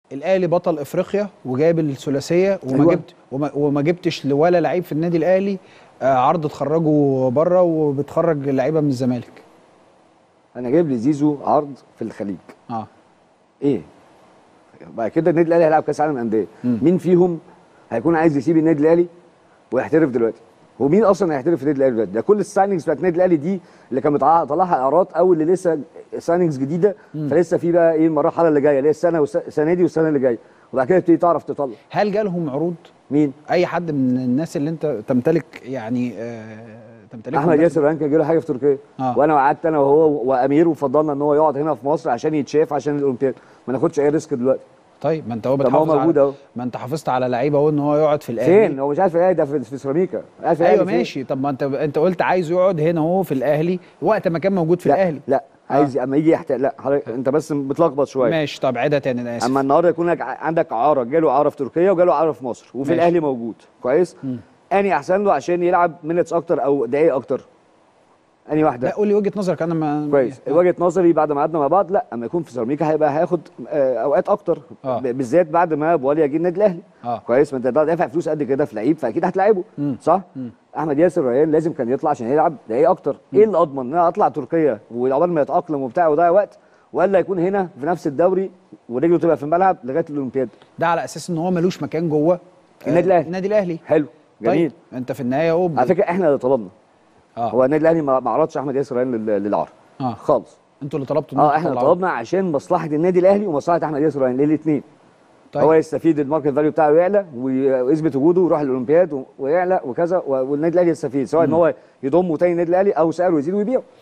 الاهلي بطل افريقيا وجايب الثلاثيه وما أيوة. جبت وما, وما جبتش لولا لعيب في النادي الاهلي آه، عرض تخرجه بره وبتخرج لعيبه من الزمالك انا جايب لزيزو عرض في الخليج اه ايه بعد كده النادي الاهلي هيلعب كاس عالم انديه مين فيهم هيكون عايز يسيب النادي الاهلي ويحترف دلوقتي هو مين اصلا هيحترف في النادي الاهلي دلوقتي ده كل السايننجز بتاعت النادي الاهلي دي اللي كان مطلعها طلعها اعارات او اللي لسه سايننجز جديده فلسه في بقى ايه المرحله اللي جايه اللي هي السنه والس- السنه دي والسنه اللي جايه وبعد كده تبتدي تعرف تطلع هل جالهم عروض مين اي حد من الناس اللي انت تمتلك يعني آه تمتلكهم احمد داخل- ياسر رهان كان جاله حاجه في تركيا آه. وانا وقعدت انا وهو وامير وفضلنا ان هو يقعد هنا في مصر عشان يتشاف عشان الاولمبياد ما ناخدش اي ريسك دلوقتي طيب ما انت هو طب ما هو بتحافظ موجود على اهو. ما انت حافظت على لعيبه اهو ان هو يقعد في الاهلي فين هو مش عارف الاهلي ده في في سيراميكا قاعد في ايوه الأهلي فين؟ ماشي طب ما انت انت قلت عايز يقعد هنا اهو في الاهلي وقت ما كان موجود في لا الاهلي لا عايز اما يجي يحتاج لا حضرتك انت بس متلخبط شويه ماشي طب عيدها تاني انا اسف اما النهارده يكون لك ع- عندك اعاره جاله اعاره في تركيا وجاله اعاره في مصر وفي ماشي. الاهلي موجود كويس اني احسن له عشان يلعب مينتس اكتر او دقايق اكتر اني واحده لا قول لي وجهه نظرك انا ما كويس آه. وجهه نظري بعد ما قعدنا مع بعض لا اما يكون في سيراميكا هيبقى هياخد آه، اوقات اكتر آه. ب- بالذات بعد ما بواليا جه النادي الاهلي آه. كويس ما انت دافع فلوس قد كده في لعيب فاكيد هتلعبه صح احمد ياسر ريان لازم كان يطلع عشان يلعب دقايق اكتر ايه اللي اضمن ان انا اطلع تركيا وعقبال ما يتاقلم وبتاع ويضيع وقت ولا يكون هنا في نفس الدوري ورجله تبقى في الملعب لغايه الاولمبياد ده على اساس ان هو ملوش مكان جوه النادي آه، الأهلي. النادي الاهلي حلو جميل طيب انت في النهايه اهو على فكره احنا اللي طلبنا اه هو النادي الاهلي ما ما عرضش احمد ياسر ريان لل- للعرض اه خالص انتوا اللي طلبتوا إن اه انتوا احنا اللي تطلعوه. طلبنا عشان مصلحه النادي الاهلي ومصلحه احمد ياسر ريان للاثنين طيب. هو يستفيد الماركت فاليو بتاعه يعلى وي- ويثبت وجوده ويروح الاولمبياد و- ويعلى وكذا و- والنادي الاهلي يستفيد سواء ان هو يضمه تاني النادي الاهلي او سعره يزيد ويبيعه